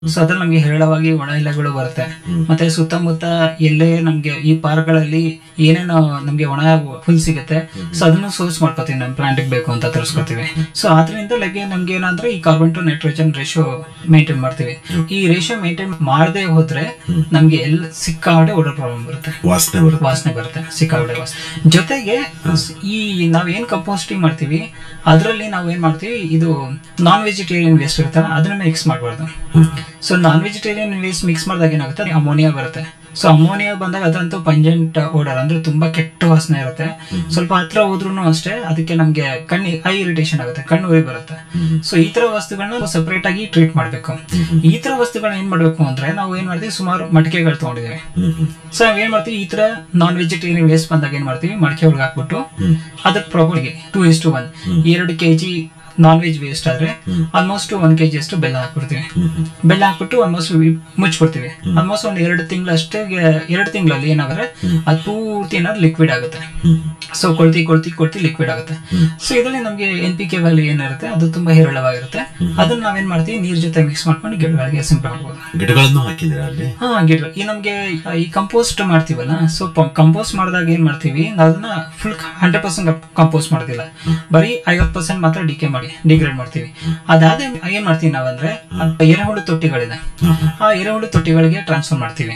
So ಅದ್ರಲ್ಲಿ ನಮ್ಗೆ ಹೇರಳವಾಗಿ ಒಣ ಎಲೆಗಳು ಬರುತ್ತೆ ಮತ್ತೆ ಸುತ್ತಮುತ್ತ ಎಲ್ಲೇ ನಮ್ಗೆ ಈ ಪಾರ್ಕ್ಗಳಲ್ಲಿ ಏನೇನು ನಮ್ಗೆ ಒಣ ಹುಲ್ ಸಿಗುತ್ತೆ ಸೊ ಅದನ್ನು ಸೋರ್ಸ್ ಮಾಡ್ಕೋತೀವಿ ನಮ್ ಪ್ಲಾಂಟ್ ಬೇಕು ಅಂತ ತರಿಸ್ಕೊತೀವಿ ಸೊ ಆದ್ರಿಂದ ಲೈಕ್ ನಮ್ಗೆ ಏನಂದ್ರೆ ಈ carbon to nitrogen ratio maintain ಮಾಡ್ತೀವಿ ಈ ರೇಷಿಯೋ ಮೇಂಟೈನ್ ಮಾಡದೆ ಹೋದ್ರೆ ನಮ್ಗೆ ಎಲ್ಲ ಸಿಕ್ಕಾಡೆ ಓಡೋ ಪ್ರಾಬ್ಲಮ್ ಬರುತ್ತೆ ವಾಸನೆ ಬರುತ್ತೆ ವಾಸನೆ ಬರುತ್ತೆ ಸಿಕ್ಕಾಪಟ್ಟೆ ವಾಸನೆ ಜೊತೆಗೆ ಈ ನಾವ್ ಏನ್ ಕಂಪೋಸ್ಟಿಂಗ್ ಮಾಡ್ತೀವಿ ಅದ್ರಲ್ಲಿ ನಾವ್ ಏನ್ ಮಾಡ್ತೀವಿ ಇದು ನಾನ್ ವೆಜಿಟೇರಿಯನ್ ವೇಸ್ಟ್ ಇರುತ್ತಲ್ಲ ಅದನ್ನ ಮಿಕ್ಸ್ ಮಾಡಬಾರ್ದು so non vegetarian waste mix ಮಾಡಿದಾಗ ಏನಾಗುತ್ತೆ ಅಮೋನಿಯಾ ಬರುತ್ತೆ ಸೊ ಅಮೋನಿಯಾ ಬಂದಾಗ ಅದಂತೂ ಪಂಜೆಂಟ್ ಓಡರ್ ಅಂದ್ರೆ ತುಂಬಾ ಕೆಟ್ಟ ವಾಸನೆ ಇರುತ್ತೆ ಸ್ವಲ್ಪ ಹತ್ರ ಹೋದ್ರೂ ಅಷ್ಟೇ ಅದಕ್ಕೆ ನಮ್ಗೆ ಕಣ್ಣಿ ಐ ಇರಿಟೇಷನ್ ಆಗುತ್ತೆ ಕಣ್ಣು ಉರಿ ಬರುತ್ತೆ ಸೊ ಈ ತರ ವಸ್ತುಗಳನ್ನ ಸೆಪರೇಟ್ ಆಗಿ ಟ್ರೀಟ್ ಮಾಡ್ಬೇಕು ಈ ತರ ವಸ್ತುಗಳನ್ನ ಏನ್ ಮಾಡ್ಬೇಕು ಅಂದ್ರೆ ನಾವು ಏನ್ ಮಾಡ್ತೀವಿ ಸುಮಾರು ಮಡಿಕೆಗಳು ತಗೊಂಡಿದ್ದೀವಿ ಸೊ ನಾವ್ ಏನ್ ಮಾಡ್ತೀವಿ ಈ ತರ ನಾನ್ ವೆಜಿಟೇರಿಯನ್ ವೇಸ್ಟ್ ಬಂದಾಗ ಏನ್ ಮಾಡ್ತೀವಿ ಮಡಿಕೆ ಒಳಗೆ ಹಾಕ್ಬಿಟ್ಟು ಅದಕ್ಕೆ ಪ್ರಾಪರ್ಗೆ ಟೂ ಇಸ್ ಟು ಒನ್ ಎರಡು ಕೆಜಿ ನಾನ್ ವೆಜ್ ವೇಸ್ಟ್ ಆದ್ರೆ ಆಲ್ಮೋಸ್ಟ್ ಒಂದ್ ಕೆಜಿ ಅಷ್ಟು ಬೆಲ್ಲ ಹಾಕ್ಬಿಡ್ತೀವಿ ಬೆಲ್ಲ ಹಾಕ್ಬಿಟ್ಟು ಆಲ್ಮೋಸ್ಟ್ ಮುಚ್ಚಿಬಿಡ್ತೀವಿ ಆಲ್ಮೋಸ್ಟ್ ಒಂದ್ ಎರಡು ತಿಂಗಳಷ್ಟೇ ಎರಡು ತಿಂಗಳಲ್ಲಿ ಏನಾಗುತ್ತೆ ಅದು ಪೂರ್ತಿ ಏನಾದ್ರು ಲಿಕ್ವಿಡ್ ಆಗುತ್ತೆ ಸೊ ಕೊಳ್ತಿ ಕೊಳ್ತಿ ಕೊಳ್ತಿ ಲಿಕ್ವಿಡ್ ಆಗುತ್ತೆ ಸೊ ಇದರಲ್ಲಿ ನಮ್ಗೆ ಎನ್ ಪಿ ಕೆ ವ್ಯಾಲ್ಯೂ ಏನಿರುತ್ತೆ ಅದು ತುಂಬಾ ಹೇರಳವಾಗಿರುತ್ತೆ ಅದನ್ನ ನಾವೇನ್ ಮಾಡ್ತೀವಿ ನೀರ್ ಜೊತೆ ಮಿಕ್ಸ್ ಮಾಡ್ಕೊಂಡು ಗಿಡಗಳಿಗೆ ಸಿಂಪಡಣೆ ಮಾಡ್ಬೋದು ಗಿಡಗಳನ್ನು ಹಾಕಿದ್ರೆ ಅಲ್ಲಿ ಹಾ ಗಿಡ ಈ ನಮ್ಗೆ ಈ ಕಂಪೋಸ್ಟ್ ಮಾಡ್ತೀವಲ್ಲ ಸೊ ಕಂಪೋಸ್ಟ್ ಮಾಡಿದಾಗ ಏನ್ ಮಾಡ್ತೀವಿ ನಾವ್ ಅದನ್ನ ಫುಲ್ ಹಂಡ್ರೆಡ್ ಪರ್ಸೆಂಟ್ ಕಂಪೋಸ್ಟ್ ಮಾಡೋದಿಲ್ಲ ಬರೀ ಐವತ್ ಪರ್ಸೆಂಟ್ ಮಾತ್ರ ಡಿಕೆ ಮಾಡಿ ಡಿಗ್ರೇಡ್ ಮಾಡ್ತೀವಿ ಅದಾದ ಏನ್ ಮಾಡ್ತೀವಿ ನಾವಂದ್ರೆ ಆ ಎರೆಹುಳು ತೊಟ್ಟಿಗಳಿದೆ ಆ ಎರೆಹುಳು ತೊಟ್ಟಿಗಳಿಗೆ ಟ್ರಾನ್ಸ್ಫರ್ ಮಾಡ್ತೀವಿ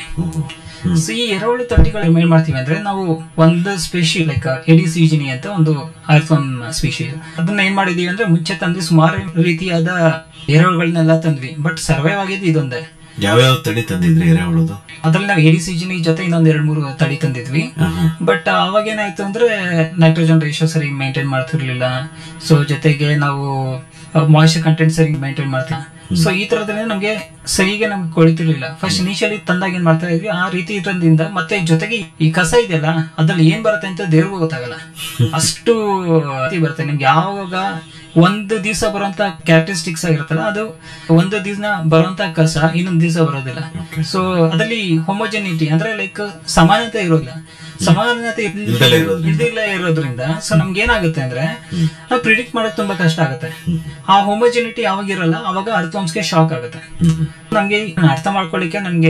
ಸೊ ಈ ಎರೆಹುಳು ತೊಟ್ಟಿಗಳು ಏನ್ ಮಾಡ್ತೀವಿ ಅಂದ್ರೆ ನಾವು ಒಂದು ಸ್ಪೇಶಿ ಲೈಕ್ ಎಡಿಸ್ ಯೂಜಿನಿ ಅಂತ ಒಂದು ಅರ್ಥಮ್ ಸ್ಪೀಶಿ ಅದನ್ನ ಏನ್ ಮಾಡಿದೀವಿ ಅಂದ್ರೆ ಮುಂಚೆ ತಂದು ಸುಮಾರು ರೀತಿಯಾದ ಎರೆಹುಳುಗಳನ್ನೆಲ್ಲ ತಂದ್ವಿ ಬಟ್ ಸರ್ವೈವ್ ಆಗಿದ್ದು ಇದೊಂದೇ ಯಾವ್ಯಾವ ತಳಿ ತಂದಿದ್ರಿ ಎರೆಹುಳದು ಅದ್ರಲ್ಲಿ ನಾವು ಎಡಿ ಸೀಜನಿ ಜೊತೆ ಇನ್ನೊಂದ್ ಎರಡ್ ಮೂರು ತಳಿ ತಂದಿದ್ವಿ ಬಟ್ ಅವಾಗ ಏನಾಯ್ತು ಅಂದ್ರೆ ನೈಟ್ರೋಜನ್ ರೇಷಿಯೋ ಸರಿ ಮೇಂಟೈನ್ ಮಾಡ್ತಿರ್ಲಿಲ್ಲ ಸೊ ಜೊತೆಗೆ ನಾವು ಮಾಯಿಶ್ಚರ್ ಕಂಟೆಂಟ್ ಸರಿ ಮೇಂಟೈನ್ ಮಾಡ್ತೀವಿ ಸೊ ಈ ತರದ್ರಿಂದ ನಮ್ಗೆ ಸರಿಗೆ ನಮ್ಗೆ ಕೊಳಿತಿರ್ಲಿಲ್ಲ ಫಸ್ಟ್ ಇನಿಷಿಯಲಿ ತಂದಾಗ ಏನ್ ಮಾಡ್ತಾ ಇದ್ವಿ ಆ ರೀತಿ ಇರೋದ್ರಿಂದ ಮತ್ತೆ ಜೊತೆಗೆ ಈ ಕಸ ಇದೆಯಲ್ಲ ಅದ್ರಲ್ಲಿ ಏನ್ ಬರುತ್ತೆ ಅಂತ ದೇವ್ರಿಗೂ ಗೊತ್ತಾಗಲ್ಲ ಅಷ್ಟು ರೀತಿ ಬರುತ್ತೆ ನಿಮ್ಗೆ ಯಾವಾಗ ಒಂದು ದಿವಸ ಬರುವಂತ ಕ್ಯಾರೆಕ್ಟರಿಸ್ಟಿಕ್ಸ್ ಆಗಿರುತ್ತಲ್ಲ ಅದು ಒಂದು ದಿವಸ ಬರುವಂತ ಕಸ ಇನ್ನೊಂದು ದಿವಸ ಬರೋದಿಲ್ಲ ಸೊ ಅದರಲ್ಲಿ ಹೋಮೋಜೆನಿಟಿ ಅಂದ್ರೆ ಲೈಕ್ ಸಮಾನತೆ ಇರೋದಿಲ್ಲ ಸಮಾನತೆ ಇಲ್ದಲೇ ಇರೋದ್ರಿಂದ. ಇಲ್ದಿಲ್ಲ ಇರೋದ್ರಿಂದ ಸೊ ನಮ್ಗೆ ಏನಾಗುತ್ತೆ ಅಂದ್ರೆ ನಾವು ಪ್ರಿಡಿಕ್ಟ್ ಮಾಡಕ್ ತುಂಬಾ ಕಷ್ಟ ಆಗುತ್ತೆ ಆ ಹೋಮೋಜೆನಿಟಿ ಯಾವಾಗ ಇರಲ್ಲ ಅವಾಗ ಅರ್ಥವಂಶಕ್ಕೆ ಶಾಕ್ ಆಗುತ್ತೆ ನಮ್ಗೆ ಅರ್ಥ ಮಾಡ್ಕೊಳ್ಳಿಕ್ಕೆ ನಮ್ಗೆ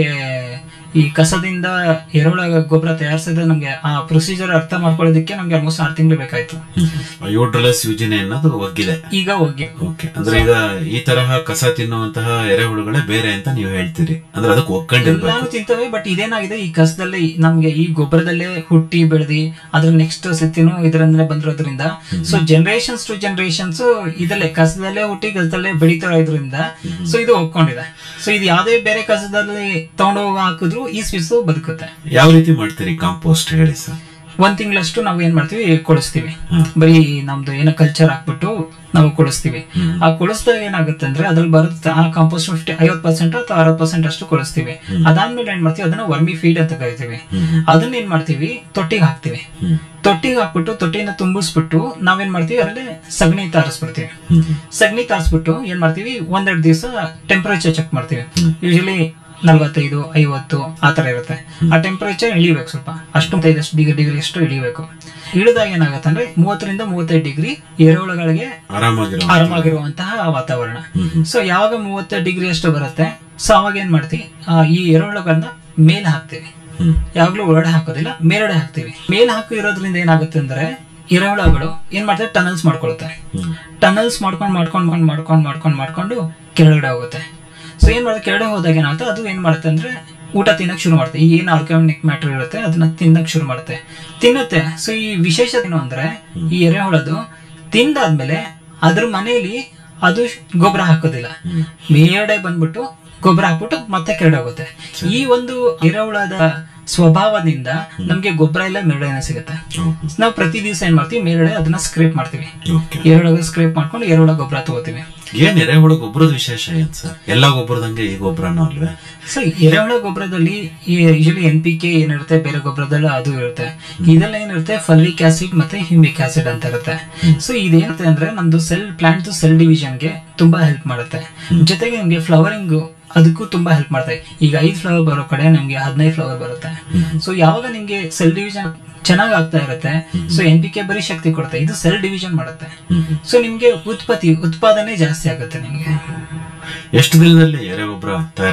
ಈ ಕಸದಿಂದ ಎರೆಹುಳ ಗೊಬ್ಬರ ತಯಾರಿಸಿದ್ರೆ ನಮ್ಗೆ ಆ ಪ್ರೊಸೀಜರ್ ಅರ್ಥ ಮಾಡ್ಕೊಳ್ಳೋದಕ್ಕೆ ನಮ್ಗೆ ಆಲ್ಮೋಸ್ಟ್ ಆರು ತಿಂಗಳು ಬೇಕಾಯ್ತು ಯೂಡ್ರಲಸ್ ಯುಜಿನೆ ಅನ್ನೋದು ಒಗ್ಗಿದೆ ಈಗ ಹೋಗಿ ಓಕೆ ಅಂದ್ರೆ ಈಗ ಈ ತರಹ ಕಸ ತಿನ್ನುವಂತಹ ಎರೆಹುಳುಗಳೇ ಬೇರೆ ಅಂತ ನೀವು ಹೇಳ್ತೀರಿ ಅಂದ್ರೆ ಅದಕ್ಕೆ ಒಗ್ಕೊಂಡಿರ್ಬೇಕು ಎಲ್ಲಾನು ತಿಂತವೆ ಬಟ್ ಇದೇನಾಗಿದೆ ಈ ಕಸದಲ್ಲಿ ನಮ್ಗೆ ಈ ಗೊಬ್ಬರದಲ್ಲೇ ಹುಟ್ಟಿ ಬೆಳೆದಿ ಅದ್ರ ನೆಕ್ಸ್ಟ್ ಸತಿನೂ ಇದರಿಂದಲೇ ಬಂದಿರೋದ್ರಿಂದ ಸೊ ಜನರೇಷನ್ಸ್ ಟು ಜನರೇಷನ್ಸ್ ಇದಲ್ಲೇ ಕಸದಲ್ಲೇ ಹುಟ್ಟಿ ಕಸದಲ್ಲೇ ಬೆಳೀತಾ ಇದ್ರಿಂದ ಸೊ ಇದು ಒಪ್ಕೊಂಡಿದೆ ಸೊ ಇದು ಯಾವ್ದೇ ಬೇರೆ ಕಸದಲ್ಲಿ ತಗೊಂಡೋಗಿ ಹಾಕಿದ್ರು ಈ ಸ್ಪೀಸ್ ಬದುಕುತ್ತೆ ಯಾವ ರೀತಿ ಮಾಡ್ತೀರಿ ಕಾಂಪೋಸ್ಟ್ ಹೇಳಿ ಸರ್ ಒಂದ್ ತಿಂಗಳಷ್ಟು ನಾವು ಏನ್ ಮಾಡ್ತೀವಿ ಕೊಡಿಸ್ತೀವಿ ಬರೀ ನಮ್ದು ಏನೋ ಕಲ್ಚರ್ ಹಾಕ್ಬಿಟ್ಟು ನಾವು ಕೊಡಿಸ್ತೀವಿ ಆ ಕೊಡಿಸಿದಾಗ ಏನಾಗುತ್ತೆ ಅಂದ್ರೆ ಅದ್ರಲ್ಲಿ ಬರುತ್ತೆ ಆ ಕಾಂಪೋಸ್ಟ್ ಫಿಫ್ಟಿ ಐವತ್ ಪರ್ಸೆಂಟ್ ಅಥವಾ ಅರವತ್ ಪರ್ಸೆಂಟ್ ಅಷ್ಟು ಕೊಡಿಸ್ತೀವಿ ಅದಾದ್ಮೇಲೆ ಏನ್ ಮಾಡ್ತೀವಿ ಅದನ್ನ ವರ್ಮಿ ಫೀಡ್ ಅಂತ ಕರಿತೀವಿ ಅದನ್ನ ಏನ್ ಮಾಡ್ತೀವಿ ತೊಟ್ಟಿಗೆ ಹಾಕ್ತಿವಿ ತೊಟ್ಟಿಗೆ ಹಾಕ್ಬಿಟ್ಟು ತೊಟ್ಟಿನ ತುಂಬಿಸ್ಬಿಟ್ಟು ನಾವೇನ್ ಮಾಡ್ತೀವಿ ಅದರಲ್ಲಿ ಸಗಣಿ ತಾರಿಸ್ಬಿಡ್ತೀವಿ ಸಗಣಿ ತಾರಿಸ್ಬಿಟ್ಟು ಏನ್ ಮಾಡ್ತೀವಿ ಒಂದೆರಡು ದಿವಸ ಟೆಂಪರೇಚರ್ ಚೆಕ್ ಮಾಡ್ತೀವಿ ಯೂಶಲಿ ನಲ್ವತ್ತೈದು ಐವತ್ತು ಆ ತರ ಇರುತ್ತೆ ಆ ಟೆಂಪರೇಚರ್ ಇಳಿಬೇಕು ಸ್ವಲ್ಪ ಅಷ್ಟು ಐದಷ್ಟು ಡಿಗ್ರಿ ಡಿಗ್ರಿ ಅಷ್ಟು ಇಳಿಬೇಕು ಇಳಿದಾಗ ಏನಾಗುತ್ತೆ ಅಂದ್ರೆ ಮೂವತ್ತರಿಂದ ಮೂವತ್ತೈದು ಡಿಗ್ರಿ ಎರೆಹುಳುಗಳಿಗೆ ಆರಾಮಾಗಿರೋ ಆರಾಮಾಗಿರುವಂತಹ ವಾತಾವರಣ ಸೊ ಯಾವಾಗ ಮೂವತ್ತೈದು ಡಿಗ್ರಿ ಅಷ್ಟು ಬರುತ್ತೆ ಸೊ ಅವಾಗ ಏನ್ ಮಾಡ್ತೀವಿ ಆ, ಈ ಎರೆಹುಳುಗಳನ್ನ ಮೇಲ್ ಹಾಕ್ತೀವಿ ಯಾವಾಗ್ಲೂ ಒಳಗಡೆ ಹಾಕೋದಿಲ್ಲ ಮೇಲ್ಗಡೆ ಹಾಕ್ತೀವಿ ಮೇಲ್ ಹಾಕಿರೋದ್ರಿಂದ ಏನಾಗುತ್ತೆ ಅಂದ್ರೆ ಎರೆಹುಳುಗಳು ಏನ್ ಮಾಡ್ತಾರೆ ಟನಲ್ಸ್ ಮಾಡ್ಕೊಳುತ್ತೆ ಟನಲ್ಸ್ ಮಾಡ್ಕೊಂಡ್ ಮಾಡ್ಕೊಂಡ್ ಮಾಡ್ಕೊಂಡ್ ಮಾಡ್ಕೊಂಡ್ ಮಾಡ್ಕೊಂಡ್ ಮಾಡ್ಕೊಂಡು ಕೆಳಗಡೆ ಹೋಗುತ್ತೆ ಸೊ ಏನ್ ಮಾಡುತ್ತೆ ಕೆಳಗಡೆ ಹೋದಾಗ ಏನಾಗುತ್ತೆ ಅದು ಏನ್ ಮಾಡುತ್ತೆ ಅಂದ್ರೆ ಊಟ ತಿನ್ನಕ್ ಶುರು ಮಾಡುತ್ತೆ ಈ ಏನ್ ಆರ್ಗಾನಿಕ್ ಮ್ಯಾಟರ್ ಇರುತ್ತೆ ಅದನ್ನ ತಿನ್ನಕ್ ಶುರು ಮಾಡುತ್ತೆ ತಿನ್ನುತ್ತೆ ಸೊ ಈ ವಿಶೇಷ ಏನು ಅಂದ್ರೆ ಈ ಎರೆಹುಳದು ತಿಂದಾದ್ಮೇಲೆ ಅದ್ರ ಮನೆಯಲ್ಲಿ ಅದು ಗೊಬ್ಬರ ಹಾಕೋದಿಲ್ಲ ಮೇಲ್ಗಡೆ ಬಂದ್ಬಿಟ್ಟು ಗೊಬ್ಬರ ಹಾಕ್ಬಿಟ್ಟು ಮತ್ತೆ ಕೆರಡೆ ಹೋಗುತ್ತೆ ಈ ಒಂದು ಎರೆಹುಳದ ಸ್ವಭಾವದಿಂದ ನಮ್ಗೆ ಗೊಬ್ಬರ ಎಲ್ಲ ಮೇಲ್ಗಡೆ ಸಿಗುತ್ತೆ ನಾವು ಪ್ರತಿ ದಿವಸ ಏನ್ ಮಾಡ್ತೀವಿ ಮೇಲ್ಗಡೆ ಅದನ್ನ ಸ್ಕ್ರೇಪ್ ಮಾಡ್ತೀವಿ ಓಕೆ ಎರೆಹುಳ ಸ್ಕ್ರೇಪ್ ಮಾಡ್ಕೊಂಡು ಎರೆಹುಳ ಗೊಬ್ಬರ ತಗೋತೀವಿ ಏನ್ ಎರೆಹುಳು ಗೊಬ್ಬರದ ವಿಶೇಷ ಏನ್ ಸರ್ ಎಲ್ಲಾ ಗೊಬ್ಬರದಂಗೆ ಈ ಗೊಬ್ಬರನೂ ಅಲ್ವೇ ಸೊ ಎರೆಹುಳ ಗೊಬ್ಬರದಲ್ಲಿ ಯೂಶಲಿ ಎನ್ ಪಿ ಕೆ ಏನಿರುತ್ತೆ ಬೇರೆ ಗೊಬ್ಬರದಲ್ಲ ಅದು ಇರುತ್ತೆ ಇದೆಲ್ಲ ಏನಿರುತ್ತೆ ಫಲಿಕ್ ಆಸಿಡ್ ಮತ್ತೆ ಹಿಮಿಕ್ ಆಸಿಡ್ ಅಂತ ಇರುತ್ತೆ ಸೊ ಇದೇನಿರುತ್ತೆ ಅಂದ್ರೆ ನಮ್ದು ಸೆಲ್ ಪ್ಲಾಂಟ್ ಸೆಲ್ ಡಿವಿಷನ್ಗೆ ತುಂಬಾ ಹೆಲ್ಪ್ ಮಾಡುತ್ತೆ ಜೊತೆಗೆ ನಿಮ್ಗೆ ಫ್ಲವರಿಂಗ್ ಅದಕ್ಕೂ ತುಂಬಾ ಹೆಲ್ಪ್ ಮಾಡುತ್ತೆ ಈಗ ಐದ್ ಫ್ಲವರ್ ಬರೋ ಕಡೆ ನಮ್ಗೆ ಹದಿನೈದು ಫ್ಲವರ್ ಬರುತ್ತೆ ಸೊ ಯಾವಾಗ ನಿಮ್ಗೆ ಸೆಲ್ ಡಿವಿಷನ್ ಚೆನ್ನಾಗ್ ಆಗ್ತಾ ಇರುತ್ತೆ ಸೊ ಎನ್ ಪಿ ಕೆ ಬರೀ ಶಕ್ತಿ ಕೊಡುತ್ತೆ ಇದು ಸೆಲ್ ಡಿವಿಷನ್ ಮಾಡುತ್ತೆ ಸೊ ನಿಮ್ಗೆ ಉತ್ಪತ್ತಿ ಉತ್ಪಾದನೆ ಜಾಸ್ತಿ ಆಗುತ್ತೆ ನಿಮ್ಗೆ ಎಷ್ಟು ದಿನದಲ್ಲಿ ಎರೆಗೊಬ್ಬರ ತಯಾರ